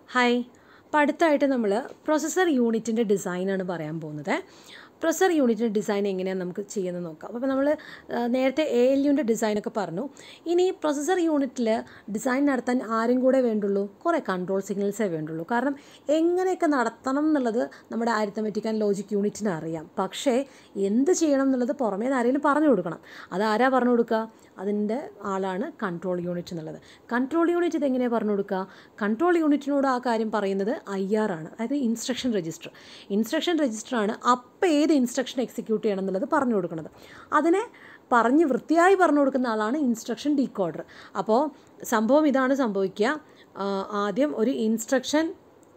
hi അപ്പോൾ അടുത്തായിട്ട് നമ്മൾ പ്രൊസസ്സർ യൂണിറ്റിൻ്റെ ഡിസൈനാണ് പറയാൻ പോകുന്നത് പ്രൊസസ്സർ യൂണിറ്റിൻ്റെ ഡിസൈൻ എങ്ങനെയാണ് നമുക്ക് ചെയ്യുന്നത് നോക്കാം അപ്പോൾ നമ്മൾ നേരത്തെ എ എൽ യുൻ്റെ ഡിസൈനൊക്കെ പറഞ്ഞു ഇനി പ്രൊസസ്സർ യൂണിറ്റിൽ ഡിസൈൻ നടത്താൻ ആരും കൂടെ വേണ്ടുള്ളൂ കുറേ കൺട്രോൾ സിഗ്നൽസേ വേണ്ടുള്ളൂ കാരണം എങ്ങനെയൊക്കെ നടത്തണം എന്നുള്ളത് നമ്മുടെ ആരിത്തമെറ്റിക് ആൻഡ് ലോജിക് യൂണിറ്റിന് അറിയാം പക്ഷേ എന്ത് ചെയ്യണം എന്നുള്ളത് പുറമേ നിന്ന് ആരെങ്കിലും പറഞ്ഞു കൊടുക്കണം അതാരാ പറഞ്ഞു കൊടുക്കുക അതിൻ്റെ ആളാണ് കൺട്രോൾ യൂണിറ്റ് എന്നുള്ളത് കൺട്രോൾ യൂണിറ്റ് ഇതെങ്ങനെയാണ് പറഞ്ഞു കൊടുക്കുക കൺട്രോൾ യൂണിറ്റിനോട് ആ കാര്യം പറയുന്നത് ഐ ആർ ആണ് അതായത് ഇൻസ്ട്രക്ഷൻ രജിസ്റ്റർ ഇൻസ്ട്രക്ഷൻ രജിസ്റ്ററാണ് അപ്പം ഏത് ഇൻസ്ട്രക്ഷൻ എക്സിക്യൂട്ട് ചെയ്യണം എന്നുള്ളത് പറഞ്ഞു കൊടുക്കുന്നത് അതിനെ പറഞ്ഞ് വൃത്തിയായി പറഞ്ഞു കൊടുക്കുന്ന ആളാണ് ഇൻസ്ട്രക്ഷൻ ഡീകോഡർ അപ്പോൾ സംഭവം ഇതാണ് സംഭവിക്കുക ആദ്യം ഒരു ഇൻസ്ട്രക്ഷൻ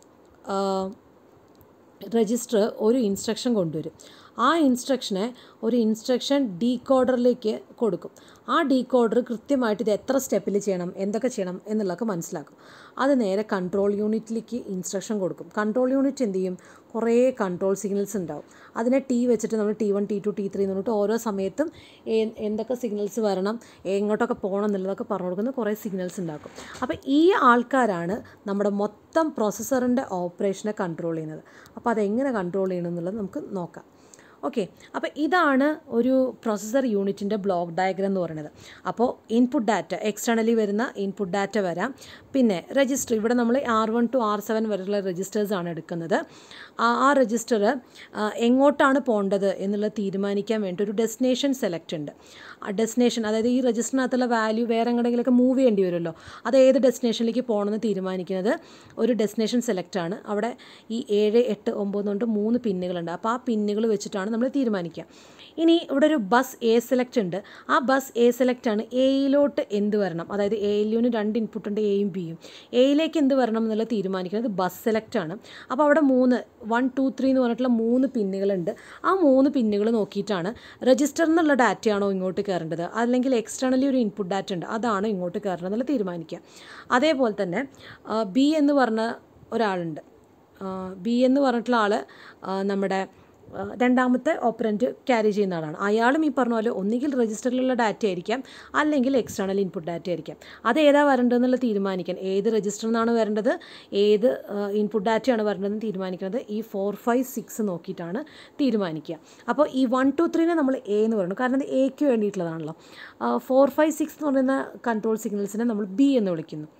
രജിസ്റ്റർ ഒരു ഇൻസ്ട്രക്ഷൻ കൊണ്ടുവരും ആ ഇൻസ്ട്രക്ഷനെ ഒരു ഇൻസ്ട്രക്ഷൻ ഡീകോഡറിലേക്ക് കൊടുക്കും ആ ഡീകോഡർ കൃത്യമായിട്ട് ഇത് എത്ര സ്റ്റെപ്പിൽ ചെയ്യണം എന്തൊക്കെ ചെയ്യണം എന്നുള്ളതൊക്കെ മനസ്സിലാക്കും അത് നേരെ കൺട്രോൾ യൂണിറ്റിലേക്ക് ഇൻസ്ട്രക്ഷൻ കൊടുക്കും കൺട്രോൾ യൂണിറ്റ് എന്ത് ചെയ്യും കുറേ കൺട്രോൾ സിഗ്നൽസ് ഉണ്ടാവും അതിനെ ടി വെച്ചിട്ട് നമ്മൾ T one T two T three എന്ന് പറഞ്ഞിട്ട് ഓരോ സമയത്തും എന്തൊക്കെ സിഗ്നൽസ് വരണം എങ്ങോട്ടൊക്കെ പോകണം എന്നുള്ളതൊക്കെ പറഞ്ഞു കൊടുക്കുന്ന കുറേ സിഗ്നൽസ് ഉണ്ടാക്കും അപ്പോൾ ഈ ആൾക്കാരാണ് നമ്മുടെ മൊത്തം പ്രോസസ്സറിൻ്റെ ഓപ്പറേഷനെ കൺട്രോൾ ചെയ്യുന്നത് അപ്പോൾ അതെങ്ങനെ കൺട്രോൾ ചെയ്യണം എന്നുള്ളത് നമുക്ക് നോക്കാം ഓക്കെ അപ്പോൾ ഇതാണ് ഒരു പ്രോസസ്സർ യൂണിറ്റിൻ്റെ ബ്ലോക്ക് ഡയഗ്രം എന്ന് പറയുന്നത് അപ്പോൾ ഇൻപുട്ട് ഡാറ്റ എക്സ്റ്റേണലി വരുന്ന ഇൻപുട്ട് ഡാറ്റ വരാം പിന്നെ രജിസ്റ്റർ ഇവിടെ നമ്മൾ R one two R seven വരെയുള്ള രജിസ്റ്റേഴ്സാണ് എടുക്കുന്നത് ആ രജിസ്റ്റർ എങ്ങോട്ടാണ് പോകേണ്ടത് എന്നുള്ളത് തീരുമാനിക്കാൻ വേണ്ടി ഒരു ഡെസ്റ്റിനേഷൻ സെലക്ട് ഉണ്ട് ആ ഡെസ്റ്റിനേഷൻ അതായത് ഈ രജിസ്റ്ററിനകത്തുള്ള വാല്യൂ വേറെ എങ്ങോട്ടെങ്കിലൊക്കെ മൂവ് ചെയ്യേണ്ടി വരുമല്ലോ അത് ഏത് ഡെസ്റ്റിനേഷനിലേക്ക് പോകണമെന്ന് തീരുമാനിക്കുന്നത് ഒരു ഡെസ്റ്റിനേഷൻ സെലക്ട് ആണ് അവിടെ ഈ ഏഴ് എട്ട് ഒമ്പത് കൊണ്ട് മൂന്ന് പിന്നുകളുണ്ട് അപ്പോൾ ആ പിന്നുകൾ വെച്ചിട്ടാണ് നമ്മൾ തീരുമാനിക്കുക ഇനി ഇവിടെ ഒരു ബസ് എ സെലക്ട് ഉണ്ട് ആ ബസ് എ സെലക്ട് ആണ് എയിലോട്ട് എന്ത് വരണം അതായത് എ എൽ യുവിന് രണ്ട് ഇൻപുട്ട് ഉണ്ട് എയും ബിയും എയിലേക്ക് എന്ത് വരണം എന്നുള്ളത് തീരുമാനിക്കുന്നത് ബസ് സെലക്ട് ആണ് അപ്പോൾ അവിടെ മൂന്ന് വൺ ടു ത്രീ എന്ന് പറഞ്ഞിട്ടുള്ള മൂന്ന് പിന്നുകളുണ്ട് ആ മൂന്ന് പിന്നുകൾ നോക്കിയിട്ടാണ് രജിസ്റ്ററിൽ നിന്നുള്ള ഡാറ്റയാണോ ഇങ്ങോട്ട് കയറേണ്ടത് അല്ലെങ്കിൽ എക്സ്റ്റേണലി ഒരു ഇൻപുട്ട് ഡാറ്റ ഉണ്ട് അതാണോ ഇങ്ങോട്ട് കയറേണ്ടത് എന്നുള്ളത് തീരുമാനിക്കുക അതേപോലെ തന്നെ ബി എന്ന് പറഞ്ഞ ഒരാളുണ്ട് ബി എന്ന് പറഞ്ഞിട്ടുള്ള ആൾ നമ്മുടെ രണ്ടാമത്തെ ഓപ്പറൻറ്റ് ക്യാരി ചെയ്യുന്ന ആളാണ് അയാളും ഈ പറഞ്ഞ പോലെ ഒന്നുകിൽ രജിസ്റ്ററിലുള്ള ഡാറ്റ ആയിരിക്കാം അല്ലെങ്കിൽ എക്സ്റ്റേണൽ ഇൻപുട്ട് ഡാറ്റ ആയിരിക്കാം അത് ഏതാ വരേണ്ടതെന്നുള്ള തീരുമാനിക്കാൻ ഏത് രജിസ്റ്ററിൽ നിന്നാണ് വരേണ്ടത് ഏത് ഇൻപുട്ട് ഡാറ്റയാണ് വരേണ്ടതെന്ന് തീരുമാനിക്കുന്നത് ഈ ഫോർ ഫൈവ് സിക്സ് നോക്കിയിട്ടാണ് തീരുമാനിക്കുക അപ്പോൾ ഈ വൺ ടു ത്രീനെ നമ്മൾ എ എന്ന് പറയുന്നു കാരണം ഇത് എക്ക് വേണ്ടിയിട്ടുള്ളതാണല്ലോ ഫോർ ഫൈവ് സിക്സ് എന്ന് പറയുന്ന കൺട്രോൾ സിഗ്നൽസിനെ നമ്മൾ ബി എന്ന് വിളിക്കുന്നു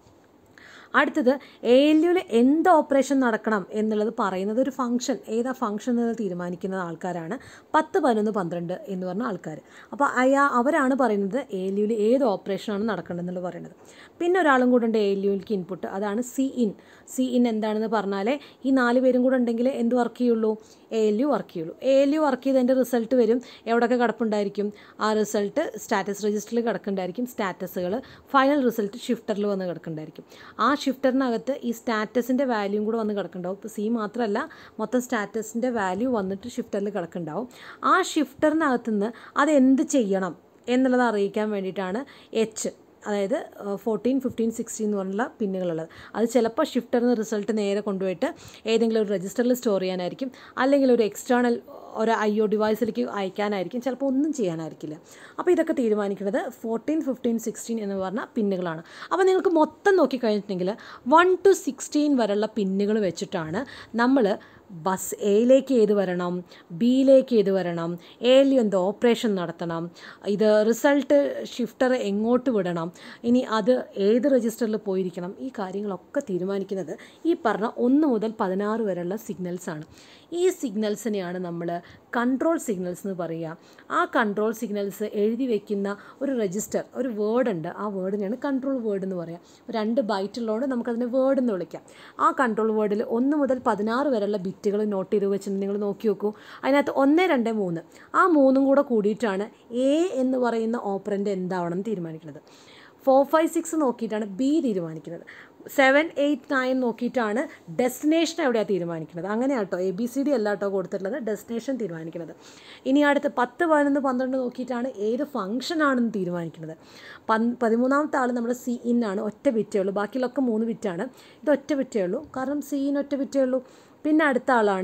അടുത്തത് എ എൽ യുവിൽ എന്ത് ഓപ്പറേഷൻ നടക്കണം എന്നുള്ളത് പറയുന്നത് ഒരു ഫംഗ്ഷൻ ഏതാ ഫംഗ്ഷൻ എന്നത് തീരുമാനിക്കുന്ന ആൾക്കാരാണ് പത്ത് പതിനൊന്ന് പന്ത്രണ്ട് എന്ന് പറഞ്ഞ ആൾക്കാർ അപ്പോൾ അയാ അവരാണ് പറയുന്നത് എ എൽ യുവിൽ ഏത് ഓപ്പറേഷനാണ് നടക്കേണ്ടതെന്നുള്ളത് പറയുന്നത് പിന്നെ ഒരാളും കൂടെ ഉണ്ട് എ എൽ യുവിലേക്ക് ഇൻപുട്ട് അതാണ് സി ഇൻ സി ഇൻ എന്താണെന്ന് പറഞ്ഞാലേ ഈ നാല് പേരും കൂടെ ഉണ്ടെങ്കിൽ എന്ത് വർക്ക് ചെയ്യുള്ളൂ എ എൽ യു വർക്ക് ചെയ്യുള്ളൂ എ എൽ യു വർക്ക് ചെയ്തതിൻ്റെ റിസൾട്ട് വരും എവിടെയൊക്കെ കിടപ്പുണ്ടായിരിക്കും ആ റിസൾട്ട് സ്റ്റാറ്റസ് രജിസ്റ്ററിൽ കിടക്കുന്നുണ്ടായിരിക്കും സ്റ്റാറ്റസുകൾ ഫൈനൽ റിസൾട്ട് ഷിഫ്റ്ററിൽ വന്ന് കിടക്കുന്നുണ്ടായിരിക്കും ആ ഷിഫ്റ്ററിനകത്ത് ഈ സ്റ്റാറ്റസിൻ്റെ വാല്യൂം കൂടെ വന്ന് കിടക്കുന്നുണ്ടാവും ഇപ്പോൾ സി മാത്രമല്ല മൊത്തം സ്റ്റാറ്റസിൻ്റെ വാല്യൂ വന്നിട്ട് ഷിഫ്റ്ററിൽ കിടക്കുന്നുണ്ടാവും ആ ഷിഫ്റ്ററിനകത്ത് നിന്ന് അതെന്ത് ചെയ്യണം എന്നുള്ളത് അറിയിക്കാൻ വേണ്ടിയിട്ടാണ് എച്ച് അതായത് ഫോർട്ടീൻ ഫിഫ്റ്റീൻ സിക്സ്റ്റീൻ എന്ന് പറഞ്ഞുള്ള പിന്നുകളുള്ളത് അത് ചിലപ്പോൾ ഷിഫ്റ്ററിൽ നിന്ന് റിസൾട്ട് നേരെ കൊണ്ടുപോയിട്ട് ഏതെങ്കിലും ഒരു രജിസ്റ്ററിൽ സ്റ്റോർ ചെയ്യാനായിരിക്കും അല്ലെങ്കിൽ ഒരു എക്സ്റ്റേണൽ ഒരു ഐ ഒ ഡിവൈസിലേക്ക് അയക്കാനായിരിക്കും ചിലപ്പോൾ ഒന്നും ചെയ്യാനായിരിക്കില്ല അപ്പോൾ ഇതൊക്കെ തീരുമാനിക്കുന്നത് ഫോർട്ടീൻ ഫിഫ്റ്റീൻ സിക്സ്റ്റീൻ എന്ന് പറഞ്ഞ പിന്നുകളാണ് അപ്പോൾ നിങ്ങൾക്ക് മൊത്തം നോക്കിക്കഴിഞ്ഞിട്ടുണ്ടെങ്കിൽ വൺ ടു സിക്സ്റ്റീൻ വരെയുള്ള പിന്നുകൾ വെച്ചിട്ടാണ് നമ്മൾ ബസ് എയിലേക്ക് ഏത് വരണം ബിയിലേക്ക് ഏത് വരണം എയിൽ എന്ത് ഓപ്പറേഷൻ നടത്തണം ഇത് റിസൾട്ട് ഷിഫ്റ്റർ എങ്ങോട്ട് വിടണം ഇനി അത് ഏത് രജിസ്റ്ററിൽ പോയിരിക്കണം ഈ കാര്യങ്ങളൊക്കെ തീരുമാനിക്കുന്നത് ഈ പറഞ്ഞ ഒന്ന് മുതൽ പതിനാറ് വരെയുള്ള സിഗ്നൽസാണ് ഈ സിഗ്നൽസിനെയാണ് നമ്മൾ കൺട്രോൾ സിഗ്നൽസ് എന്ന് പറയുക ആ കൺട്രോൾ സിഗ്നൽസ് എഴുതി വെക്കുന്ന ഒരു രജിസ്റ്റർ ഒരു വേർഡ് ഉണ്ട് ആ വേർഡിനെയാണ് കൺട്രോൾ വേർഡ് എന്ന് പറയുക രണ്ട് ബൈറ്റ് ഉള്ളതുകൊണ്ട് നമുക്കതിനെ വേർഡ് എന്ന് വിളിക്കാം ആ കൺട്രോൾ വേർഡിൽ ഒന്ന് മുതൽ പതിനാറ് വരെയുള്ള ബിറ്റുകൾ നോട്ട് ചെയ്ത് വെച്ചിട്ട് നിങ്ങൾ നോക്കി നോക്കൂ അതിനകത്ത് ഒന്ന് രണ്ട് മൂന്ന് ആ മൂന്നും കൂടെ കൂടിയിട്ടാണ് എ എന്ന് പറയുന്ന ഓപ്പറൻ്റ് എന്താവണം എന്ന് തീരുമാനിക്കുന്നത് ഫോർ ഫൈവ് സിക്സ് നോക്കിയിട്ടാണ് ബി തീരുമാനിക്കുന്നത് സെവൻ എയ്റ്റ് നയൻ നോക്കിയിട്ടാണ് ഡെസ്റ്റിനേഷൻ എവിടെയാണ് തീരുമാനിക്കുന്നത് അങ്ങനെ കേട്ടോ എ ബി സി ഡി അല്ല കേട്ടോ കൊടുത്തിട്ടുള്ളത് ഡെസ്റ്റിനേഷൻ തീരുമാനിക്കുന്നത് ഇനി അടുത്ത് പത്ത് പതിനൊന്ന് പന്ത്രണ്ട് നോക്കിയിട്ടാണ് ഏത് ഫംഗ്ഷനാണെന്ന് തീരുമാനിക്കുന്നത് പൻ പതിമൂന്നാമത്തെ ആൾ നമ്മുടെ സി ഇൻ ആണ് ഒറ്റ ബിറ്റേ ഉള്ളൂ ബാക്കിയുള്ളൊക്കെ മൂന്ന് ബിറ്റാണ് ഇത് ഒറ്റ ബിറ്റേ ഉള്ളൂ കാരണം സി ഇൻ ഒറ്റ ബിറ്റേ ഉള്ളൂ പിന്നെ അടുത്ത ആളാണ്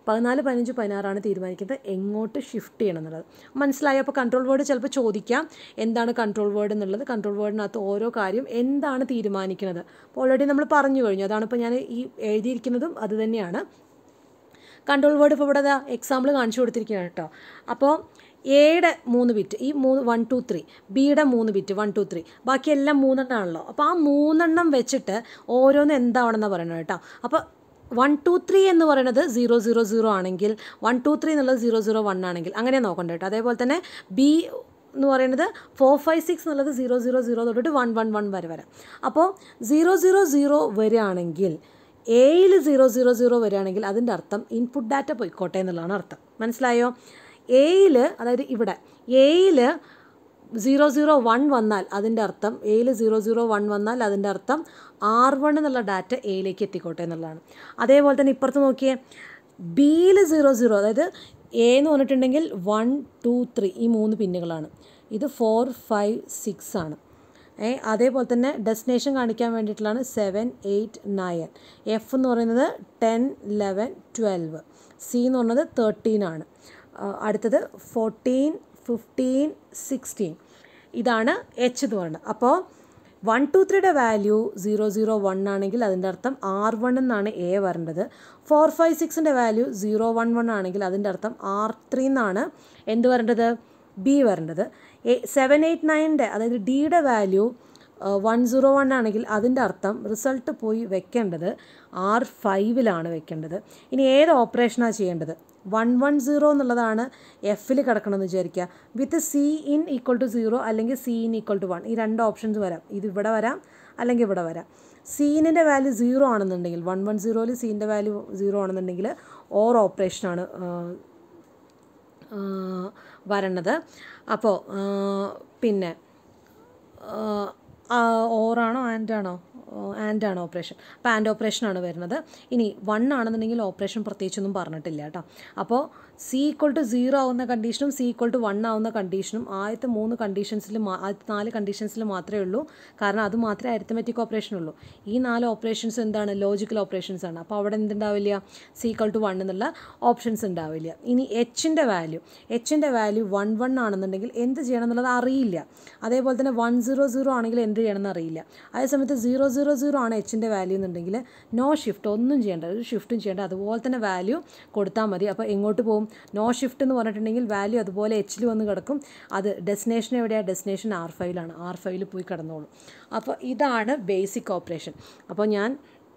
പതിനാല് പതിനഞ്ച് പതിനാറാണ് തീരുമാനിക്കുന്നത് എങ്ങോട്ട് ഷിഫ്റ്റ് ചെയ്യണം എന്നുള്ളത് മനസ്സിലായോ അപ്പോൾ കൺട്രോൾ വേർഡ് ചിലപ്പോൾ ചോദിക്കാം എന്താണ് കൺട്രോൾ വേർഡ് എന്നുള്ളത് കൺട്രോൾ വേർഡിനകത്ത് ഓരോ കാര്യം എന്താണ് തീരുമാനിക്കുന്നത് അപ്പോൾ ഓൾറെഡി നമ്മൾ പറഞ്ഞു കഴിഞ്ഞു അതാണ് ഇപ്പോൾ ഞാൻ ഈ എഴുതിയിരിക്കുന്നതും അത് തന്നെയാണ് കൺട്രോൾ വേർഡ് ഇപ്പോൾ ഇവിടെ എക്സാമ്പിൾ കാണിച്ചു കൊടുത്തിരിക്കുകയാണ് കേട്ടോ അപ്പോൾ എയുടെ മൂന്ന് ബിറ്റ് ഈ മൂന്ന് വൺ ടു ത്രീ ബിയുടെ മൂന്ന് ബിറ്റ് വൺ ടു ത്രീ ബാക്കി എല്ലാം മൂന്നെണ്ണമാണല്ലോ അപ്പോൾ ആ മൂന്നെണ്ണം വെച്ചിട്ട് ഓരോന്ന് എന്താണെന്ന് പറയണം കേട്ടോ അപ്പോൾ വൺ ടു ത്രീ എന്ന് പറയുന്നത് സീറോ സീറോ സീറോ ആണെങ്കിൽ വൺ ടു ത്രീ എന്നുള്ളത് സീറോ സീറോ വൺ ആണെങ്കിൽ അങ്ങനെ നോക്കണ്ട കേട്ടോ അതേപോലെ തന്നെ ബി എന്ന് പറയുന്നത് ഫോർ ഫൈവ് സിക്സ് എന്നുള്ളത് സീറോ സീറോ സീറോ തൊട്ടിട്ട് വൺ വൺ വൺ വരെ വരാം അപ്പോൾ സീറോ സീറോ സീറോ വരികയാണെങ്കിൽ എയിൽ സീറോ സീറോ സീറോ വരികയാണെങ്കിൽ അതിൻ്റെ അർത്ഥം ഇൻപുട്ട് ഡാറ്റ പോയിക്കോട്ടെ എന്നുള്ളതാണ് അർത്ഥം മനസ്സിലായോ എയിൽ അതായത് ഇവിടെ എയിൽ സീറോ സീറോ വൺ വന്നാൽ അതിൻ്റെ അർത്ഥം എയിൽ സീറോ സീറോ വൺ വന്നാൽ അതിൻ്റെ അർത്ഥം ആർ വൺ എന്നുള്ള ഡാറ്റ എയിലേക്ക് എത്തിക്കോട്ടെ എന്നുള്ളതാണ് അതേപോലെ തന്നെ ഇപ്പുറത്ത് നോക്കിയേ ബിയിൽ സീറോ സീറോ അതായത് എ എന്ന് പറഞ്ഞിട്ടുണ്ടെങ്കിൽ വൺ ടു ത്രീ ഈ മൂന്ന് പിന്നുകളാണ് ഇത് ഫോർ ഫൈവ് സിക്സ് ആണ് ഏ അതേപോലെ തന്നെ ഡെസ്റ്റിനേഷൻ കാണിക്കാൻ വേണ്ടിയിട്ടുള്ളതാണ് സെവൻ എയ്റ്റ് നയൻ എഫ് എന്ന് പറയുന്നത് ടെൻ ലെവൻ ട്വൽവ് സി എന്ന് പറയുന്നത് തേർട്ടീൻ ആണ് ആ, അടുത്തത് ഫോർട്ടീൻ ഫിഫ്റ്റീൻ സിക്സ്റ്റീൻ ഇതാണ് എച്ച് എന്ന് പറയുന്നത് അപ്പോൾ വൺ ടു ത്രീയുടെ വാല്യൂ സീറോ സീറോ വൺ ആണെങ്കിൽ അതിൻ്റെ അർത്ഥം ആർ വൺ എന്നാണ് എ വരേണ്ടത് ഫോർ ഫൈവ് സിക്സിൻ്റെ വാല്യൂ സീറോ വൺ വൺ ആണെങ്കിൽ അതിൻ്റെ അർത്ഥം ആർ ത്രീ എന്നാണ് എന്ത് വരേണ്ടത് ബി വരേണ്ടത് സെവൻ എയ്റ്റ് നയൻ്റെ അതായത് ഡിയുടെ വാല്യൂ വൺ സീറോ വൺ ആണെങ്കിൽ അതിൻ്റെ അർത്ഥം റിസൾട്ട് പോയി വെക്കേണ്ടത് ആർ ഫൈവിലാണ് വെക്കേണ്ടത് ഇനി ഏത് ഓപ്പറേഷനാണ് ചെയ്യേണ്ടത് വൺ വൺ സീറോ എന്നുള്ളതാണ് എഫിൽ കിടക്കണമെന്ന് വിചാരിക്കുക with C in equal to zero അല്ലെങ്കിൽ C in equal to one ഈ രണ്ട് ഓപ്ഷൻസ് വരാം ഇത് ഇവിടെ വരാം അല്ലെങ്കിൽ ഇവിടെ വരാം സീനിൻ്റെ വാല്യൂ സീറോ ആണെന്നുണ്ടെങ്കിൽ വൺ വൺ സീറോയിൽ സീൻ്റെ വാല്യൂ സീറോ ആണെന്നുണ്ടെങ്കിൽ ഓർ ഓപ്പറേഷനാണ് ആ, വരണത് അപ്പോൾ പിന്നെ ഓറാണോ ആൻഡാണോ ആൻഡ് ആണ് ഓപ്പറേഷൻ അപ്പോൾ ആൻഡ് ഓപ്പറേഷനാണ് വരുന്നത് ഇനി വൺ ആണെന്നുണ്ടെങ്കിൽ ഓപ്പറേഷൻ പ്രത്യേകിച്ചൊന്നും പറഞ്ഞിട്ടില്ല കേട്ടോ അപ്പോൾ സി ഈക്വൾ ടു സീറോ ആവുന്ന കണ്ടീഷനും സി ഈക്വൾ ടു വൺ ആവുന്ന കണ്ടീഷനും ആദ്യത്തെ മൂന്ന് കണ്ടീഷൻസിൽ ആദ്യത്തെ നാല് കണ്ടീഷൻസിൽ മാത്രമേ ഉള്ളൂ കാരണം അത് മാത്രമേ അരിത്തമെറ്റിക് ഓപ്പറേഷൻ ഉള്ളൂ ഈ നാല് ഓപ്പറേഷൻസ് എന്താണ് ലോജിക്കൽ ഓപ്പറേഷൻസ് ആണ് അപ്പോൾ അവിടെ എന്തുണ്ടാവില്ല സി ഈക്വൾ ടു വൺ എന്നുള്ള ഓപ്ഷൻസ് ഉണ്ടാവില്ല ഇനി എച്ചിൻ്റെ വാല്യൂ എച്ചിൻ്റെ വാല്യൂ വൺ വൺ ആണെന്നുണ്ടെങ്കിൽ എന്ത് ചെയ്യണം എന്നുള്ളത് അറിയില്ല അതേപോലെ തന്നെ വൺ സീറോ സീറോ ആണെങ്കിൽ എന്ത് ചെയ്യണമെന്ന് അറിയില്ല അതേ സമയത്ത് സീറോ സീറോ സീറോ ആണ് എച്ചിൻ്റെ വാല്യൂ എന്നുണ്ടെങ്കിൽ നോ ഷിഫ്റ്റ് ഒന്നും ചെയ്യേണ്ട ഒരു ഷിഫ്റ്റും ചെയ്യേണ്ട അതുപോലെ തന്നെ വാല്യൂ കൊടുത്താൽ മതി അപ്പോൾ എങ്ങോട്ട് പോകും നോ ഷിഫ്റ്റ് എന്ന് പറഞ്ഞിട്ടുണ്ടെങ്കിൽ വാല്യൂ അതുപോലെ എച്ചിൽ വന്ന് കിടക്കും അത് ഡെസ്റ്റിനേഷൻ എവിടെയാണ് ഡെസ്റ്റിനേഷൻ ആർ ഫൈവിലാണ് ആർ ഫൈവിൽ പോയി കിടന്നോളും അപ്പോൾ ഇതാണ് ബേസിക് ഓപ്പറേഷൻ അപ്പോൾ ഞാൻ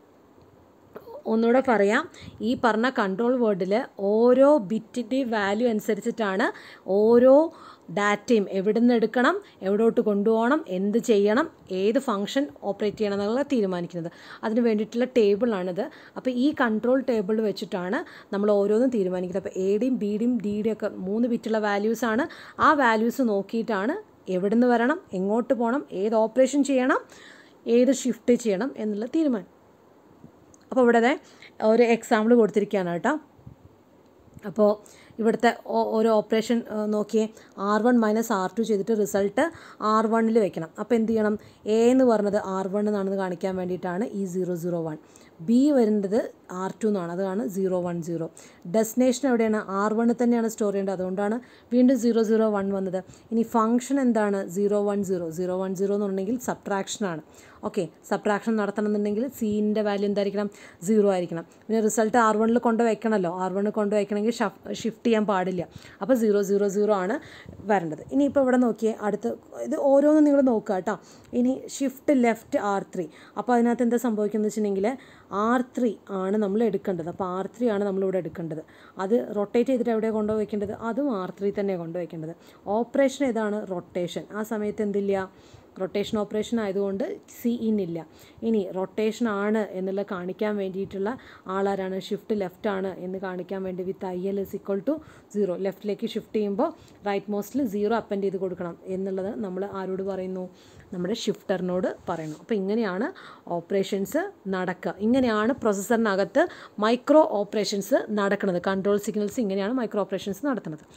ഒന്നുകൂടെ പറയാം ഈ പറഞ്ഞ കൺട്രോൾ വേർഡിൽ ഓരോ ബിറ്റിൻ്റെയും വാല്യൂ അനുസരിച്ചിട്ടാണ് ഓരോ ഡാറ്റയും എവിടെ നിന്ന് എടുക്കണം എവിടോട്ട് കൊണ്ടുപോകണം എന്ത് ചെയ്യണം ഏത് ഫംഗ്ഷൻ ഓപ്പറേറ്റ് ചെയ്യണം എന്നുള്ളത് തീരുമാനിക്കുന്നത് അതിന് വേണ്ടിയിട്ടുള്ള ടേബിളാണിത് അപ്പോൾ ഈ കൺട്രോൾ ടേബിൾ വെച്ചിട്ടാണ് നമ്മൾ ഓരോന്നും തീരുമാനിക്കുന്നത് അപ്പോൾ എയുടെയും ബിയുടെയും ഡിയുടെയും ഒക്കെ മൂന്ന് ബിറ്റുള്ള വാല്യൂസാണ് ആ വാല്യൂസ് നോക്കിയിട്ടാണ് എവിടെ നിന്ന് വരണം എങ്ങോട്ട് പോകണം ഏത് ഓപ്പറേഷൻ ചെയ്യണം ഏത് ഷിഫ്റ്റ് ചെയ്യണം എന്നുള്ള തീരുമാനം അപ്പോൾ ഇവിടെ ദേ ഒരു എക്സാമ്പിൾ കൊടുത്തിരിക്കുകയാണ് കേട്ടോ അപ്പോൾ ഇവിടുത്തെ ഓ- ഓരോ ഓപ്പറേഷൻ നോക്കിയേ R one minus R two ചെയ്തിട്ട് റിസൾട്ട് ആർ വണ്ണിൽ വെക്കണം അപ്പോൾ എന്ത് ചെയ്യണം എ എന്ന് പറഞ്ഞത് ആർ വൺ എന്നാണെന്ന് കാണിക്കാൻ വേണ്ടിയിട്ടാണ് ഈ സീറോ സീറോ വൺ ബി വരുന്നത് ആർ ടു എന്നാണ് അതാണ് സീറോ വൺ സീറോ ഡെസ്റ്റിനേഷൻ എവിടെയാണ് ആർ വണ്ണിൽ തന്നെയാണ് സ്റ്റോർ ചെയ്യേണ്ടത് അതുകൊണ്ടാണ് വീണ്ടും സീറോ സീറോ വൺ വന്നത് ഇനി ഫംഗ്ഷൻ എന്താണ് zero one zero zero one zero എന്ന് പറഞ്ഞെങ്കിൽ സബ്ട്രാക്ഷനാണ് ഓക്കെ സബ്ട്രാക്ഷൻ നടത്തണം എന്നുണ്ടെങ്കിൽ സീൻ്റെ വാല്യൂ എന്തായിരിക്കണം സീറോ ആയിരിക്കണം പിന്നെ റിസൾട്ട് ആർ വണ്ണിൽ കൊണ്ട് വയ്ക്കണമല്ലോ ആർ വണ്ണിൽ കൊണ്ട് വയ്ക്കണമെങ്കിൽ ഷിഫ്റ്റ് ചെയ്യാൻ പാടില്ല അപ്പോൾ സീറോ സീറോ സീറോ ആണ് വരേണ്ടത് ഇനിയിപ്പോൾ ഇവിടെ നോക്കിയേ അടുത്ത് ഇത് ഓരോന്നും നിങ്ങൾ നോക്കുക കേട്ടോ ഇനി ഷിഫ്റ്റ് ലെഫ്റ്റ് ആർ ത്രീ അപ്പോൾ അതിനകത്ത് എന്താ സംഭവിക്കുന്നത് വെച്ചിട്ടുണ്ടെങ്കിൽ ആർ ത്രീ ആണ് നമ്മൾ എടുക്കേണ്ടത് അപ്പോൾ ആർ ത്രീ ആണ് നമ്മളിവിടെ എടുക്കേണ്ടത് അത് റൊട്ടേറ്റ് ചെയ്തിട്ട് എവിടെ കൊണ്ടുപോയി വെക്കേണ്ടത് അതും ആർ ത്രീ തന്നെ കൊണ്ടുപോയി വെക്കേണ്ടത് ഓപ്പറേഷൻ ഏതാണ് റൊട്ടേഷൻ ആ സമയത്ത് എന്തില്ല റൊട്ടേഷൻ ഓപ്പറേഷൻ ആയതുകൊണ്ട് സി ഇൻ ഇല്ല ഇനി റൊട്ടേഷൻ ആണ് എന്നുള്ള കാണിക്കാൻ വേണ്ടിയിട്ടുള്ള ആളാരാണ് ഷിഫ്റ്റ് ലെഫ്റ്റ് ആണ് എന്ന് കാണിക്കാൻ വേണ്ടി with I L is equal to zero ലെഫ്റ്റിലേക്ക് ഷിഫ്റ്റ് ചെയ്യുമ്പോൾ റൈറ്റ് മോസ്റ്റിൽ സീറോ അപ്പൻഡ് ചെയ്ത് കൊടുക്കണം എന്നുള്ളത് നമ്മൾ ആരോട് പറയുന്നു നമ്മുടെ ഷിഫ്റ്ററിനോട് പറയണം അപ്പോൾ ഇങ്ങനെയാണ് ഓപ്പറേഷൻസ് നടക്കുക ഇങ്ങനെയാണ് പ്രൊസസ്സറിനകത്ത് മൈക്രോ ഓപ്പറേഷൻസ് നടക്കുന്നത് കൺട്രോൾ സിഗ്നൽസ് ഇങ്ങനെയാണ് മൈക്രോ ഓപ്പറേഷൻസ് നടത്തുന്നത്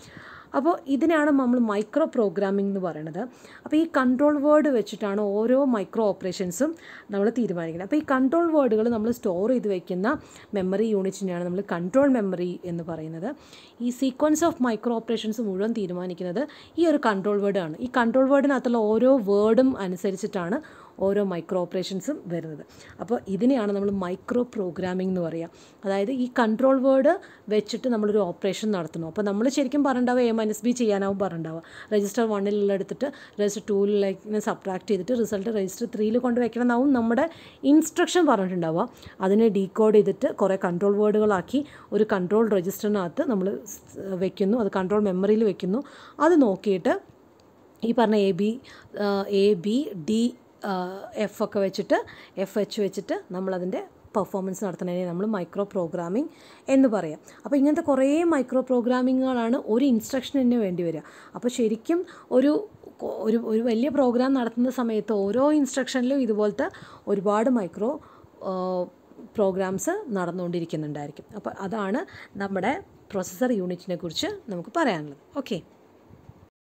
അപ്പോൾ ഇതിനെയാണ് നമ്മൾ മൈക്രോ പ്രോഗ്രാമിംഗ് എന്ന് പറയുന്നത് അപ്പോൾ ഈ കൺട്രോൾ വേർഡ് വെച്ചിട്ടാണ് ഓരോ മൈക്രോ ഓപ്പറേഷൻസും നമ്മൾ തീരുമാനിക്കുന്നത് അപ്പോൾ ഈ കൺട്രോൾ വേർഡുകൾ നമ്മൾ സ്റ്റോർ ചെയ്ത് വയ്ക്കുന്ന മെമ്മറി യൂണിറ്റിനെയാണ് നമ്മൾ കൺട്രോൾ മെമ്മറി എന്ന് പറയുന്നത് ഈ സീക്വൻസ് ഓഫ് മൈക്രോ ഓപ്പറേഷൻസ് മുഴുവൻ തീരുമാനിക്കുന്നത് ഈ ഒരു കൺട്രോൾ വേർഡാണ് ഈ കൺട്രോൾ വേർഡിനകത്തുള്ള ഓരോ വേർഡും അനുസരിച്ചിട്ടാണ് ഓരോ മൈക്രോ ഓപ്പറേഷൻസും വരുന്നത് അപ്പോൾ ഇതിനെയാണ് നമ്മൾ മൈക്രോ പ്രോഗ്രാമിംഗ് എന്ന് പറയുക അതായത് ഈ കൺട്രോൾ വേർഡ് വെച്ചിട്ട് നമ്മളൊരു ഓപ്പറേഷൻ നടത്തുന്നു അപ്പോൾ നമ്മൾ ശരിക്കും പറഞ്ഞിട്ടുണ്ടാവുക എ മൈനസ് ബി ചെയ്യാനാവും പറഞ്ഞിട്ടുണ്ടാവുക രജിസ്റ്റർ വണ്ണിലുള്ള എടുത്തിട്ട് രജിസ്റ്റർ ടൂവിലേക്ക് സബ്ട്രാക്ട് ചെയ്തിട്ട് റിസൾട്ട് രജിസ്റ്റർ ത്രീയിൽ കൊണ്ട് വെക്കണം എന്നാവും നമ്മുടെ ഇൻസ്ട്രക്ഷൻ പറഞ്ഞിട്ടുണ്ടാവുക അതിനെ ഡീകോഡ് ചെയ്തിട്ട് കുറേ കൺട്രോൾ വേർഡുകളാക്കി ഒരു കൺട്രോൾ രജിസ്റ്ററിനകത്ത് നമ്മൾ വെക്കുന്നു അത് കൺട്രോൾ മെമ്മറിയിൽ വെക്കുന്നു അത് നോക്കിയിട്ട് ഈ പറഞ്ഞ A B A B D F ഒക്കെ വെച്ചിട്ട് എഫ് എച്ച് വെച്ചിട്ട് നമ്മളതിൻ്റെ പെർഫോമൻസ് നടത്തുന്നതിനെ നമ്മൾ മൈക്രോ പ്രോഗ്രാമിംഗ് എന്ന് പറയാം അപ്പോൾ ഇങ്ങനത്തെ കുറേ മൈക്രോ പ്രോഗ്രാമിങ്ങുകളാണ് ഒരു ഇൻസ്ട്രക്ഷന് വേണ്ടി വരിക അപ്പോൾ ശരിക്കും ഒരു ഒരു ഒരു വലിയ പ്രോഗ്രാം നടത്തുന്ന സമയത്ത് ഓരോ ഇൻസ്ട്രക്ഷനിലും ഇതുപോലത്തെ ഒരുപാട് മൈക്രോ പ്രോഗ്രാംസ് നടന്നുകൊണ്ടിരിക്കുന്നുണ്ടായിരിക്കും അപ്പോൾ അതാണ് നമ്മുടെ പ്രൊസസ്സർ യൂണിറ്റിനെ കുറിച്ച് നമുക്ക് പറയാനുള്ളത് ഓക്കെ